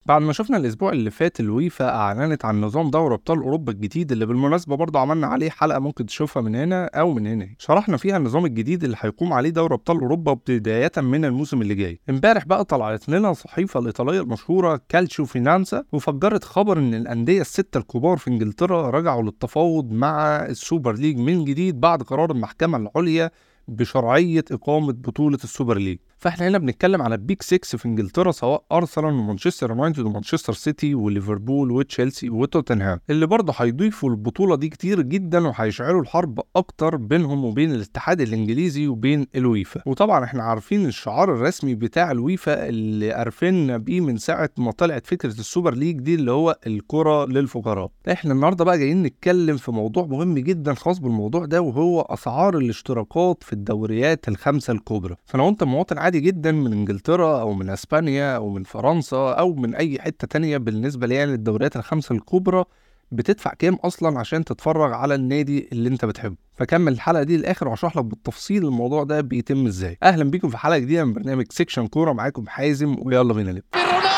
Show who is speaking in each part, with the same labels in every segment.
Speaker 1: بعد ما شفنا الاسبوع اللي فات الويفا اعلنت عن نظام دوري ابطال اوروبا الجديد اللي بالمناسبه برضه عملنا عليه حلقه ممكن تشوفها من هنا او من هنا شرحنا فيها النظام الجديد اللي هيقوم عليه دوري ابطال اوروبا بدايه من الموسم اللي جاي امبارح بقى طلعت لنا الصحيفه الايطاليه المشهوره كالتشو فينانسا وفجرت خبر ان الانديه السته الكبار في انجلترا رجعوا للتفاوض مع السوبر ليج من جديد بعد قرار المحكمه العليا بشرعيه اقامه بطوله السوبر ليج فاحنا هنا بنتكلم على البيك 6 في انجلترا سواء ارسنال ومانشستر يونايتد ومانشستر سيتي وليفربول وتشيلسي وتوتنهام اللي برضه هيضيفوا البطوله دي كتير جدا وهيشعلوا الحرب اكتر بينهم وبين الاتحاد الانجليزي وبين الويفا وطبعا احنا عارفين الشعار الرسمي بتاع الويفا اللي عارفين بيه من ساعه ما طلعت فكره السوبر ليج دي اللي هو الكره للفقراء احنا النهارده بقى جايين نتكلم في موضوع مهم جدا خاص بالموضوع ده وهو اسعار الاشتراكات في الدوريات الخمسه الكبرى فلو انت مواطن عادي جدا من انجلترا او من اسبانيا او من فرنسا او من اي حته تانية بالنسبه لي يعني الدوريات الخمسه الكبرى بتدفع كام اصلا عشان تتفرج على النادي اللي انت بتحبه فكمل الحلقه دي للاخر واشرح لك بالتفصيل الموضوع ده بيتم ازاي اهلا بيكم في حلقه جديده من برنامج سيكشن كوره معاكم حازم ويلا بينا نبدا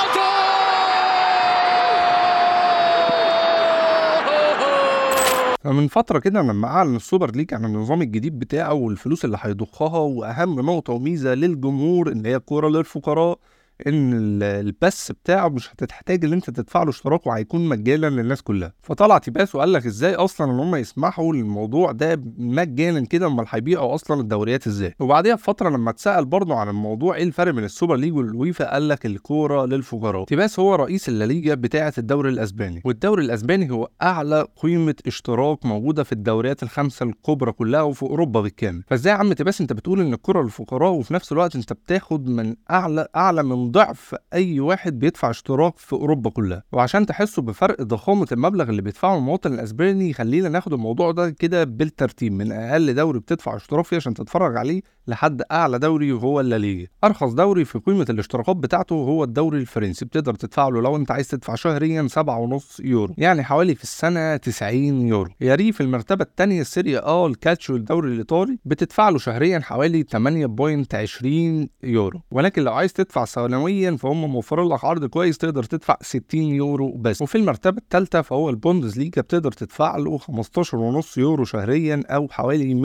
Speaker 1: فمن فترة كده لما أعلن السوبر ليج عن النظام الجديد بتاعه والفلوس اللي هيضخها وأهم نقطة وميزة للجمهور إن هي الكورة للفقراء ان البث بتاعه مش هتحتاج ان انت تدفع له اشتراك وهيكون مجانا للناس كلها فطلع تيباس وقال لك ازاي اصلا ان هم يسمحوا للموضوع ده مجانا كده امال هيبيعوا اصلا الدوريات ازاي وبعديها بفتره لما اتسال برضه عن الموضوع ايه الفرق بين السوبر ليج والويفا قال لك الكوره للفقراء تيباس هو رئيس الليجا بتاعه الدوري الاسباني والدوري الاسباني هو اعلى قيمه اشتراك موجوده في الدوريات الخمسه الكبرى كلها وفي اوروبا بالكامل فازاي يا عم تيباس انت بتقول ان الكوره للفقراء وفي نفس الوقت انت بتاخد من اعلى اعلى من ضعف اي واحد بيدفع اشتراك في اوروبا كلها وعشان تحسوا بفرق ضخامه المبلغ اللي بيدفعه المواطن الاسباني خلينا ناخد الموضوع ده كده بالترتيب من اقل دوري بتدفع اشتراك فيه عشان تتفرج عليه لحد اعلى دوري وهو الليجا ارخص دوري في قيمه الاشتراكات بتاعته هو الدوري الفرنسي بتقدر تدفع له لو انت عايز تدفع شهريا 7.5 يورو يعني حوالي في السنه 90 يورو ياري في المرتبه الثانيه السيريا اه الكاتشو الدوري الايطالي بتدفع له شهريا حوالي 8.20 يورو ولكن لو عايز تدفع سنويا فهم موفرين لك عرض كويس تقدر تدفع 60 يورو بس وفي المرتبه الثالثه فهو البوندز ليجا بتقدر تدفع له 15.5 يورو شهريا او حوالي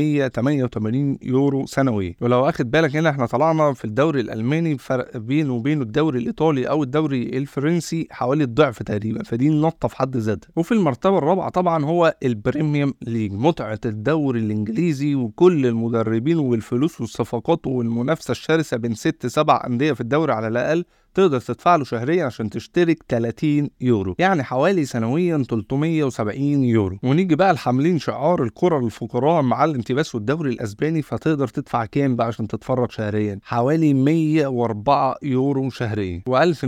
Speaker 1: 188 يورو سنويا ولو اخد بالك هنا احنا طلعنا في الدوري الالماني فرق بينه وبين الدوري الايطالي او الدوري الفرنسي حوالي الضعف تقريبا فدي نقطه في حد ذاتها وفي المرتبه الرابعه طبعا هو البريميوم ليج متعه الدوري الانجليزي وكل المدربين والفلوس والصفقات والمنافسه الشرسه بين ست سبع انديه في الدوري على الاقل تقدر تدفع له شهريا عشان تشترك 30 يورو يعني حوالي سنويا 370 يورو ونيجي بقى لحاملين شعار الكرة للفقراء مع الانتباس والدوري الاسباني فتقدر تدفع كام بقى عشان تتفرج شهريا حوالي 104 يورو شهريا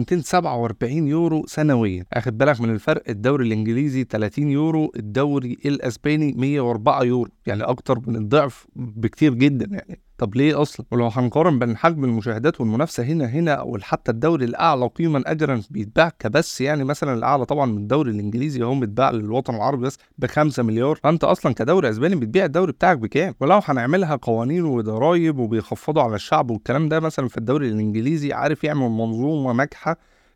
Speaker 1: و1247 يورو سنويا اخد بالك من الفرق الدوري الانجليزي 30 يورو الدوري الاسباني 104 يورو يعني اكتر من الضعف بكتير جدا يعني طب ليه اصلا ولو هنقارن بين حجم المشاهدات والمنافسه هنا هنا او حتى الدوري الاعلى قيما اجرا بيتباع كبس يعني مثلا الاعلى طبعا من الدوري الانجليزي هو متباع للوطن العربي بس ب 5 مليار فانت اصلا كدوري اسباني بتبيع الدوري بتاعك بكام ولو هنعملها قوانين وضرايب وبيخفضوا على الشعب والكلام ده مثلا في الدوري الانجليزي عارف يعمل منظومه ناجحه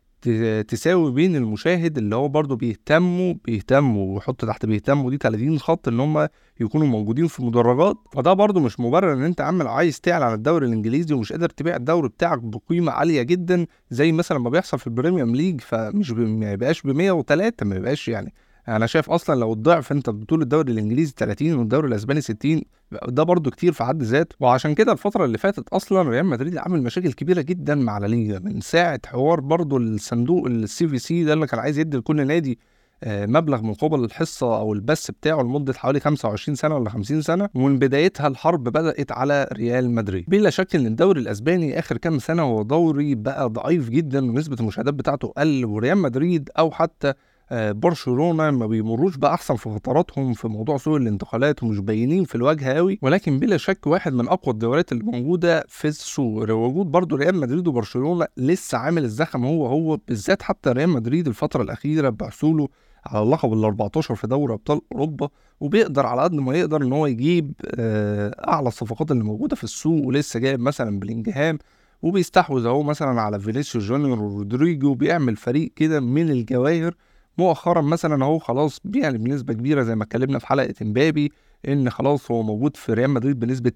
Speaker 1: تساوي بين المشاهد اللي هو برضه بيهتموا بيهتموا ويحط تحت بيهتموا دي 30 خط ان هم يكونوا موجودين في مدرجات فده برضه مش مبرر ان انت عامل عايز تعلن عن الدوري الانجليزي ومش قادر تبيع الدوري بتاعك بقيمه عاليه جدا زي مثلا ما بيحصل في البريميوم ليج فمش ما يبقاش ب 103 ما يبقاش يعني انا شايف اصلا لو الضعف انت بتقول الدوري الانجليزي 30 والدوري الاسباني 60 ده برضو كتير في حد ذاته وعشان كده الفتره اللي فاتت اصلا ريال مدريد عامل مشاكل كبيره جدا مع لا ليجا من ساعه حوار برضو الصندوق السي في سي ده اللي كان عايز يدي لكل نادي مبلغ مقابل الحصة أو البث بتاعه لمدة حوالي 25 سنة ولا 50 سنة ومن بدايتها الحرب بدأت على ريال مدريد بلا شك إن الدوري الأسباني آخر كام سنة هو دوري بقى ضعيف جدا ونسبة المشاهدات بتاعته قل وريال مدريد أو حتى برشلونه ما بيمروش باحسن في فتراتهم في موضوع سوق الانتقالات ومش باينين في الواجهه قوي ولكن بلا شك واحد من اقوى الدوريات اللي موجوده في السوق وجود برضه ريال مدريد وبرشلونه لسه عامل الزخم هو هو بالذات حتى ريال مدريد الفتره الاخيره بحصوله على اللقب ال 14 في دوري ابطال اوروبا وبيقدر على قد ما يقدر ان هو يجيب اعلى الصفقات اللي موجوده في السوق ولسه جايب مثلا بلينجهام وبيستحوذ اهو مثلا على فينيسيوس جونيور ورودريجو بيعمل فريق كده من الجواهر مؤخرا مثلا اهو خلاص يعني بنسبه كبيره زي ما اتكلمنا في حلقه امبابي ان خلاص هو موجود في ريال مدريد بنسبه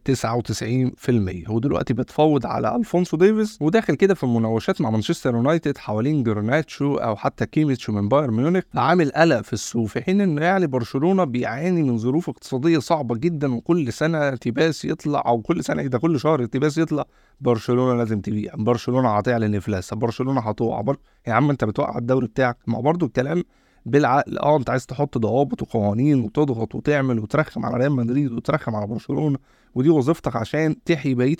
Speaker 1: 99% هو دلوقتي بيتفاوض على الفونسو ديفيز وداخل كده في مناوشات مع مانشستر يونايتد حوالين جرناتشو او حتى كيميتش من بايرن ميونخ عامل قلق في السوق في حين ان يعني برشلونه بيعاني من ظروف اقتصاديه صعبه جدا وكل سنه تيباس يطلع او كل سنه ده كل شهر تيباس يطلع برشلونه لازم تبيع برشلونه هتعلن افلاس برشلونه هتقع بر... يا عم انت بتوقع الدوري بتاعك ما برضه الكلام بالعقل اه انت عايز تحط ضوابط وقوانين وتضغط وتعمل وترخم على ريال مدريد وترخم على برشلونه ودي وظيفتك عشان تحيي بقيه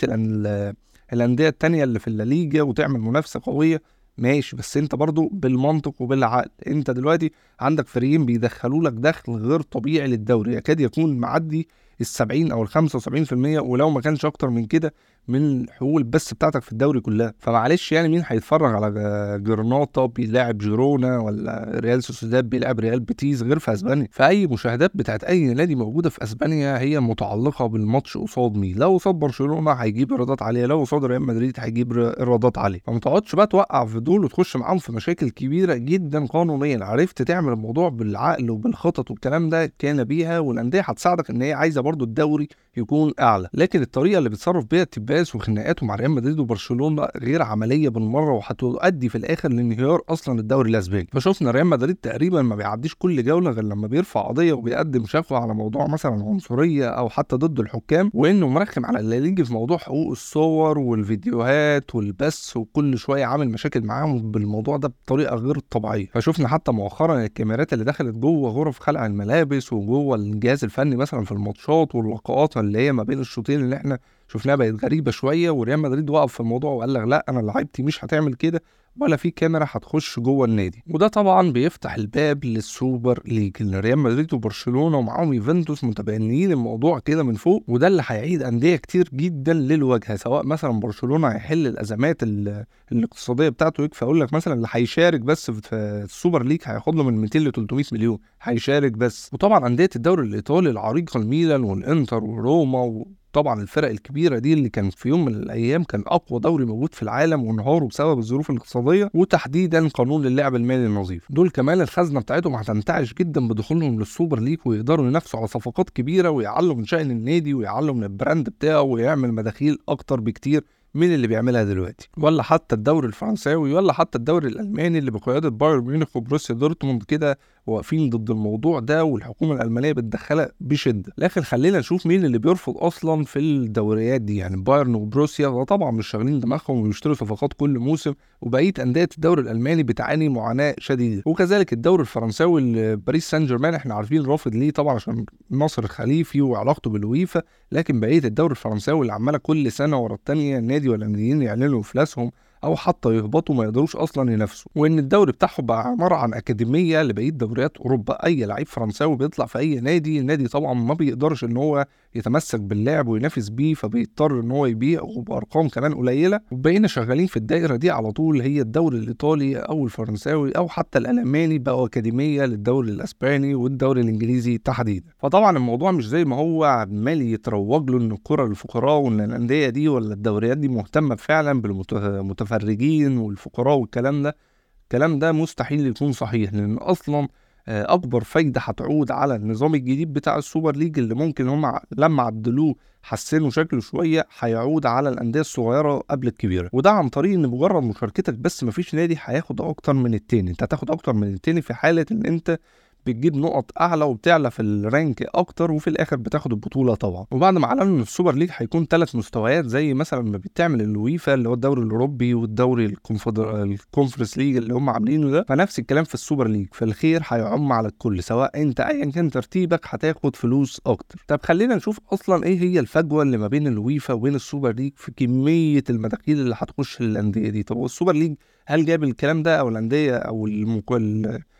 Speaker 1: الانديه التانية اللي في الليجا وتعمل منافسه قويه ماشي بس انت برضو بالمنطق وبالعقل انت دلوقتي عندك فريقين بيدخلوا لك دخل غير طبيعي للدوري يكاد يكون معدي ال 70 او ال 75% ولو ما كانش اكتر من كده من حقوق البث بتاعتك في الدوري كلها فمعلش يعني مين هيتفرج على جرناطه بيلاعب جيرونا ولا ريال سوسيداد بيلعب ريال بيتيز غير في اسبانيا فاي مشاهدات بتاعت اي نادي موجوده في اسبانيا هي متعلقه بالماتش قصاد مين لو قصاد برشلونه هيجيب ايرادات عاليه لو قصاد ريال مدريد هيجيب ايرادات عاليه فما تقعدش بقى توقع في دول وتخش معاهم في مشاكل كبيره جدا قانونيا عرفت تعمل الموضوع بالعقل وبالخطط والكلام ده كان بيها والانديه هتساعدك ان هي عايزه برضو الدوري يكون اعلى لكن الطريقه اللي بيتصرف بيها التباس وخناقاته مع ريال مدريد وبرشلونه غير عمليه بالمره وهتؤدي في الاخر لانهيار اصلا الدوري الاسباني فشفنا ريال مدريد تقريبا ما بيعديش كل جوله غير لما بيرفع قضيه وبيقدم شكوى على موضوع مثلا عنصريه او حتى ضد الحكام وانه مرخم على الليجي في موضوع حقوق الصور والفيديوهات والبث وكل شويه عامل مشاكل معاهم بالموضوع ده بطريقه غير طبيعيه فشفنا حتى مؤخرا الكاميرات اللي دخلت جوه غرف خلع الملابس وجوه الجهاز الفني مثلا في الماتشات واللقاءات اللي هي ما بين الشوطين اللي احنا شفناها بقت غريبه شويه وريال مدريد وقف في الموضوع وقال لك لا انا لعيبتي مش هتعمل كده ولا في كاميرا هتخش جوه النادي وده طبعا بيفتح الباب للسوبر ليج اللي ريال مدريد وبرشلونه ومعاهم يوفنتوس متبنيين الموضوع كده من فوق وده اللي هيعيد انديه كتير جدا للواجهه سواء مثلا برشلونه هيحل الازمات الاقتصاديه بتاعته يكفي اقول لك مثلا اللي هيشارك بس في السوبر ليج هياخد له من 200 ل 300 مليون هيشارك بس وطبعا انديه الدوري الايطالي العريقه الميلان والانتر وروما طبعا الفرق الكبيره دي اللي كان في يوم من الايام كان اقوى دوري موجود في العالم وانهاره بسبب الظروف الاقتصاديه وتحديدا قانون اللعب المالي النظيف دول كمان الخزنه بتاعتهم هتنتعش جدا بدخولهم للسوبر ليج ويقدروا ينافسوا على صفقات كبيره ويعلوا من شأن النادي ويعلوا من البراند بتاعه ويعمل مداخيل اكتر بكتير من اللي بيعملها دلوقتي ولا حتى الدوري الفرنساوي ولا حتى الدوري الالماني اللي بقياده بايرن ميونخ وبروسيا دورتموند كده واقفين ضد الموضوع ده والحكومه الالمانيه بتدخلها بشده لكن خلينا نشوف مين اللي بيرفض اصلا في الدوريات دي يعني بايرن وبروسيا طبعا مش شاغلين دماغهم ويشتروا صفقات كل موسم وبقيه انديه الدوري الالماني بتعاني معاناه شديده وكذلك الدوري الفرنساوي باريس سان جيرمان احنا عارفين رافض ليه طبعا عشان ناصر الخليفي وعلاقته بالويفا لكن بقيه الدوري الفرنساوي اللي عماله كل سنه ورا الثانيه النادي ولا الناديين يعلنوا افلاسهم او حتى يهبطوا ما يقدروش اصلا ينافسوا وان الدوري بتاعهم بقى عباره عن اكاديميه لبقيه دوريات اوروبا اي لعيب فرنساوي بيطلع في اي نادي النادي طبعا ما بيقدرش ان هو يتمسك باللعب وينافس بيه فبيضطر ان هو يبيع وبارقام كمان قليله وبقينا شغالين في الدائره دي على طول هي الدوري الايطالي او الفرنساوي او حتى الالماني بقوا اكاديميه للدوري الاسباني والدوري الانجليزي تحديدا فطبعا الموضوع مش زي ما هو عمال يتروج له ان الكره للفقراء وان الانديه دي ولا الدوريات دي مهتمه فعلا بالمتفرجين والفقراء والكلام ده الكلام ده مستحيل يكون صحيح لان اصلا آه، اكبر فايده هتعود على النظام الجديد بتاع السوبر ليج اللي ممكن هم لما عدلوه حسنوا شكله شويه هيعود على الانديه الصغيره قبل الكبيره وده عن طريق ان مجرد مشاركتك بس مفيش نادي هياخد اكتر من التاني انت هتاخد اكتر من التاني في حاله ان انت بتجيب نقط اعلى وبتعلى في الرانك اكتر وفي الاخر بتاخد البطوله طبعا وبعد ما اعلنوا ان السوبر ليج هيكون ثلاث مستويات زي مثلا ما بتعمل الويفا اللي هو الدوري الاوروبي والدوري الكونفرنس ليج اللي هم عاملينه ده فنفس الكلام في السوبر ليج فالخير هيعم على الكل سواء انت ايا كان ترتيبك هتاخد فلوس اكتر طب خلينا نشوف اصلا ايه هي الفجوه اللي ما بين الويفا وبين السوبر ليج في كميه المداخيل اللي هتخش للانديه دي طب هو السوبر ليج هل جاب الكلام ده او الانديه او المكل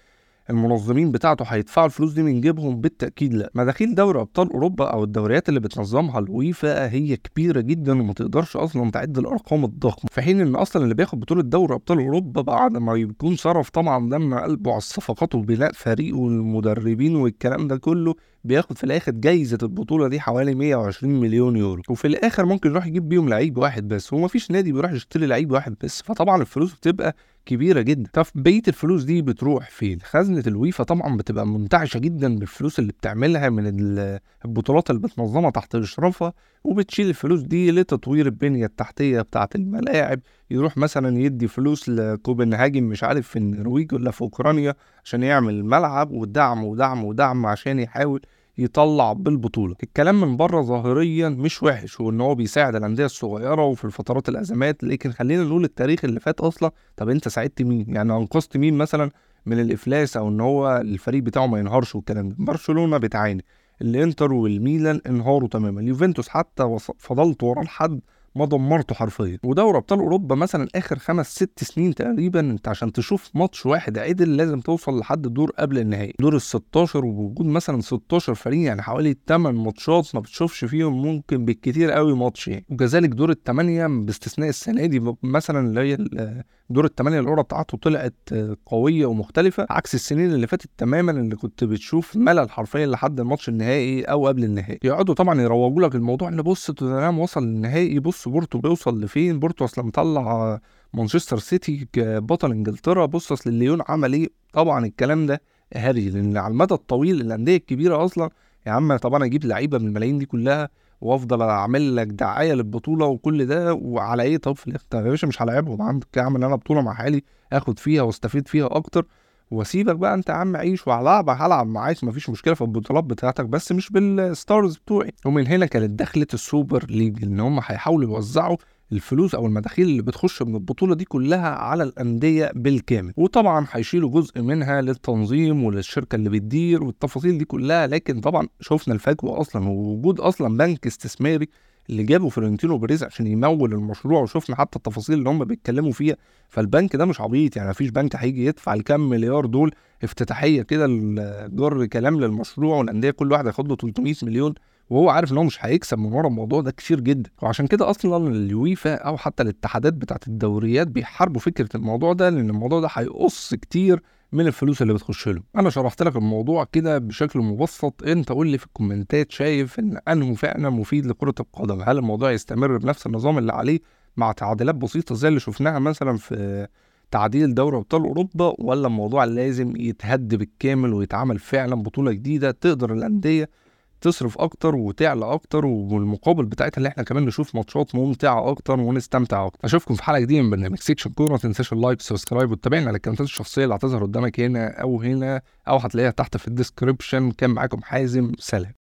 Speaker 1: المنظمين بتاعته هيدفعوا الفلوس دي من جيبهم بالتاكيد لا مداخيل دوري ابطال اوروبا او الدوريات اللي بتنظمها الويفا هي كبيره جدا وما تقدرش اصلا تعد الارقام الضخمه في حين ان اصلا اللي بياخد بطوله دوري ابطال اوروبا بعد ما يكون صرف طبعا دم قلبه على الصفقات وبناء فريقه والمدربين والكلام ده كله بياخد في الاخر جايزه البطوله دي حوالي 120 مليون يورو وفي الاخر ممكن يروح يجيب بيهم لعيب واحد بس وما فيش نادي بيروح يشتري لعيب واحد بس فطبعا الفلوس بتبقى كبيره جدا طب بقيه الفلوس دي بتروح فين خزنه الويفا طبعا بتبقى منتعشه جدا بالفلوس اللي بتعملها من البطولات اللي بتنظمها تحت اشرافها وبتشيل الفلوس دي لتطوير البنيه التحتيه بتاعه الملاعب يروح مثلا يدي فلوس لكوبنهاجن مش عارف في النرويج ولا في اوكرانيا عشان يعمل ملعب ودعم ودعم ودعم عشان يحاول يطلع بالبطوله الكلام من بره ظاهريا مش وحش وان هو بيساعد الانديه الصغيره وفي الفترات الازمات لكن خلينا نقول التاريخ اللي فات اصلا طب انت ساعدت مين يعني انقذت مين مثلا من الافلاس او ان هو الفريق بتاعه ما ينهارش والكلام ده برشلونه بتعاني الانتر والميلان انهاروا تماما اليوفنتوس حتى فضلت وراه لحد ما دمرته حرفيا ودوري ابطال اوروبا مثلا اخر خمس ست سنين تقريبا انت عشان تشوف ماتش واحد عدل لازم توصل لحد الدور قبل النهائي دور ال 16 وبوجود مثلا 16 فريق يعني حوالي 8 ماتشات ما بتشوفش فيهم ممكن بالكتير قوي ماتش يعني وكذلك دور الثمانيه باستثناء السنه دي مثلا اللي هي دور الثمانيه الاولى بتاعته طلعت قويه ومختلفه عكس السنين اللي فاتت تماما اللي كنت بتشوف ملل حرفيا لحد الماتش النهائي او قبل النهائي يقعدوا طبعا يروجوا لك الموضوع ان بص توتنهام وصل للنهائي بص بورتو بيوصل لفين بورتو اصلا مطلع مانشستر سيتي بطل انجلترا بص اصل الليون عمل ايه طبعا الكلام ده هري لان على المدى الطويل الانديه الكبيره اصلا يا عم طبعا اجيب لعيبه من الملايين دي كلها وافضل اعمل لك دعايه للبطوله وكل ده وعلى ايه طب في الاخر يا باشا مش هلاعبهم عندك اعمل انا بطوله مع حالي اخد فيها واستفيد فيها اكتر واسيبك بقى انت يا عم عيش وهلعب هلعب معاك مفيش مشكله في البطولات بتاعتك بس مش بالستارز بتوعي ومن هنا كانت دخلة السوبر ليج ان هم هيحاولوا يوزعوا الفلوس او المداخيل اللي بتخش من البطوله دي كلها على الانديه بالكامل وطبعا هيشيلوا جزء منها للتنظيم وللشركه اللي بتدير والتفاصيل دي كلها لكن طبعا شفنا الفجوه اصلا ووجود اصلا بنك استثماري اللي جابوا فلورنتينو بريز عشان يمول المشروع وشفنا حتى التفاصيل اللي هم بيتكلموا فيها فالبنك ده مش عبيط يعني مفيش بنك هيجي يدفع الكام مليار دول افتتاحيه كده جر كلام للمشروع والانديه كل واحد هياخد له 300 مليون وهو عارف ان هو مش هيكسب من ورا الموضوع ده كتير جدا وعشان كده اصلا اليويفا او حتى الاتحادات بتاعت الدوريات بيحاربوا فكره الموضوع ده لان الموضوع ده هيقص كتير من الفلوس اللي بتخش له انا شرحت لك الموضوع كده بشكل مبسط انت قول لي في الكومنتات شايف ان انه فعلا مفيد لكره القدم هل الموضوع يستمر بنفس النظام اللي عليه مع تعديلات بسيطه زي اللي شفناها مثلا في تعديل دوري ابطال اوروبا ولا الموضوع لازم يتهد بالكامل ويتعمل فعلا بطوله جديده تقدر الانديه تصرف اكتر وتعلى اكتر والمقابل بتاعتها اللي احنا كمان نشوف ماتشات ممتعه اكتر ونستمتع اكتر اشوفكم في حلقه جديده من برنامج سيكشن كوره ما تنساش اللايك سبسكرايب وتتابعنا على الكونتات الشخصيه اللي هتظهر قدامك هنا او هنا او هتلاقيها تحت في الديسكربشن كان معاكم حازم سلام